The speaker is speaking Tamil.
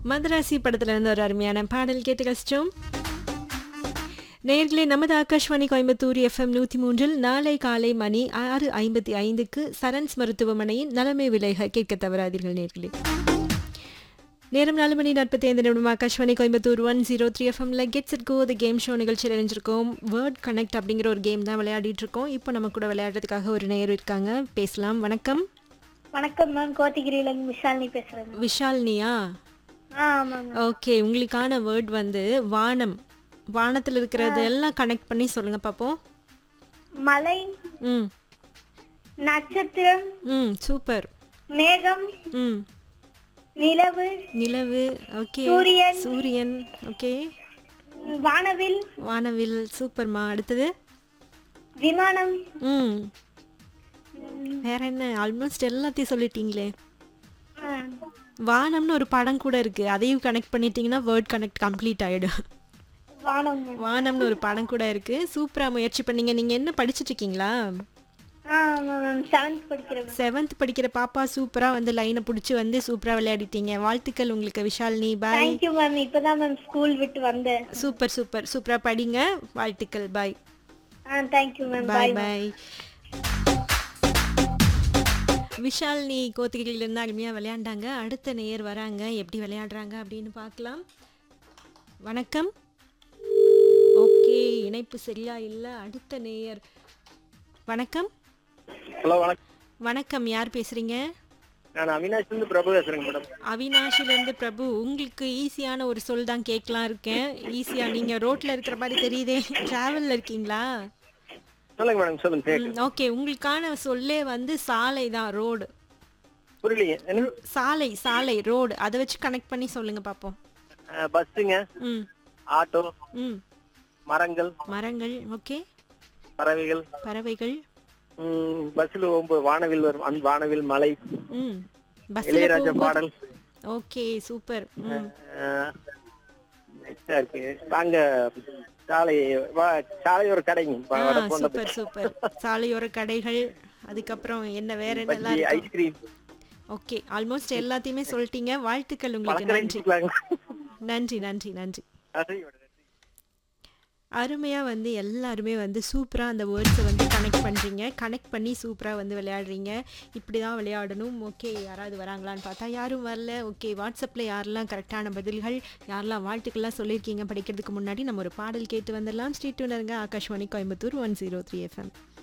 மதராசி படத்துல இருந்து ஒரு அருமையான பாடல் கேட்டு கழிச்சோம் நேர்களே நமது ஆகாஷ்வாணி கோயம்புத்தூர் எஃப்எம் நூற்றி மூன்றில் நாளை காலை மணி ஆறு ஐம்பத்தி ஐந்துக்கு சரண்ஸ் மருத்துவமனையின் நலமை விலைக கேட்க தவறாதீர்கள் நேர்களே நேரம் நாலு மணி நாற்பத்தி ஐந்து நிமிடம் Akashvani Coimbatore one zero three எஃப்எம்ல gets it go the game show நிகழ்ச்சியில் இணைஞ்சிருக்கோம் வேர்ட் கனெக்ட் அப்படிங்கிற ஒரு கேம் தான் விளையாடிட்டு இருக்கோம் இப்போ நம்ம கூட விளையாடுறதுக்காக ஒரு நேர் இருக்காங்க பேசலாம் வணக்கம் வணக்கம் மேம் கோத்தகிரியில இருந்து விஷாலினி பேசுறேன் மேம். விஷால்னியா ஆ ஆமாங்க ஓகே உங்களுக்கான வேர்ட் வந்து வானம் வானத்தில் இருக்கிறது எல்லாம் கனெக்ட் பண்ணி சொல்லுங்க பார்ப்போம் மலை ம் நட்சத்திரம் ம் சூப்பர் மேகம் ம் நிலவு நிலவு ஓகே சூரியன். சூரியன் ஓகே வானவில் வானவில் சூப்பர்மா அடுத்தது விமானம் ம் வேற என்ன ஆல்மோஸ்ட் எல்லாத்தையும் சொல்லிட்டீங்களே ஆ, வானம்னு ஒரு படம் கூட இருக்கு அதையும் கனெக்ட் பண்ணிட்டீங்கன்னா வேர்ட் கனெக்ட் கம்ப்ளீட் ஆயிடும் வானம் மேம். வானம்னு ஒரு படம் கூட இருக்கு சூப்பரா முயற்சி பண்ணீங்க நீங்க என்ன படிச்சிட்டு இருக்கீங்களா ஆ ஆமா மேம் செவன்த் படிக்கிறேன் மேம். செவன்த் படிக்கிற பாப்பா சூப்பரா வந்து லைனை பிடிச்சி வந்து சூப்பரா விளையாடிட்டீங்க வாழ்த்துக்கள் உங்களுக்கு விஷாலினி பாய் தேங்க்யூ மேம் இப்பதான் மேம் ஸ்கூல் விட்டு வந்தேன் சூப்பர் சூப்பர் சூப்பரா படிங்க வாழ்த்துக்கள் பாய் ஆ thank you ma'am bye bye bye Vishalini கோத்தகிரியிலேருந்து அருமையாக விளையாண்டாங்க அடுத்த நேயர் வராங்க எப்படி விளையாடுறாங்க அப்படின்னு பார்க்கலாம் வணக்கம் ஓகே இணைப்பு சரியா இல்லை அடுத்த நேயர் வணக்கம் ஹலோ வணக்கம் வணக்கம் யார் பேசுறீங்க நான் அவினாஷ்லேருந்து பிரபு பேசுறேங்க மேடம் அவினாஷிலேருந்து பிரபு உங்களுக்கு ஈஸியான ஒரு சொல் தான் கேட்கலாம் இருக்கேன் ஈஸியா நீங்க ரோட்ல இருக்கிற மாதிரி தெரியுதே டிராவல்ல இருக்கீங்களா சொல்லுங்க மேடம் சொல்லுங்க கேக்கு ஓகே உங்களுக்கான சொல்லே வந்து சாலை தான் ரோடு புரியலைங்க என்ன சாலை சாலை ரோடு அதை வச்சு கனெக்ட் பண்ணி சொல்லுங்க பார்ப்போம் அஹ், பஸ்ஸுங்க ம் ஆட்டோ ம் மரங்கள் மரங்கள் ஓகே பறவைகள் பறவைகள் ம், பஸ்ஸில் ஒன்பது வானவில் வரும் அந்த வானவில் மலை ம் பஸ்ஸில் இளையராஜா பாடல் ஓகே சூப்பர் ம் அஹ், next ஆ இருக்கு வாங்க சாலை வா சாலையோர கடைங்க ஆ வ- வட போன சூப்பர் சூப்பர் சாலையோர கடைகள் அதுக்கப்புறம் என்ன வேற என்னெல்லாம் பஜ்ஜி இருக்கு ஐஸ்கிரீம் ஓகே ஆல்மோஸ்ட் எல்லாத்தையுமே சொல்லிட்டீங்க வாழ்த்துக்கள் உங்களுக்கு நன்றி பழக்கடைங்க நன்றி நன்றி நன்றி அருமையாக வந்து எல்லாருமே வந்து சூப்பராக அந்த வேர்ட்ஸை வந்து கனெக்ட் பண்ணுறீங்க கனெக்ட் பண்ணி சூப்பராக வந்து விளையாடுறீங்க இப்படி தான் விளையாடணும் ஓகே யாராவது வராங்களான்னு பார்த்தா யாரும் வரல ஓகே வாட்ஸ்அப்பில் யாரெல்லாம் கரெக்டான பதில்கள் யாரெல்லாம் வாழ்த்துக்கள்லாம் சொல்லியிருக்கீங்க படிக்கிறதுக்கு முன்னாடி நம்ம ஒரு பாடல் கேட்டு வந்துடலாம் ஸ்ட்ரீட் இருங்க Akashvani Coimbatore one zero three FM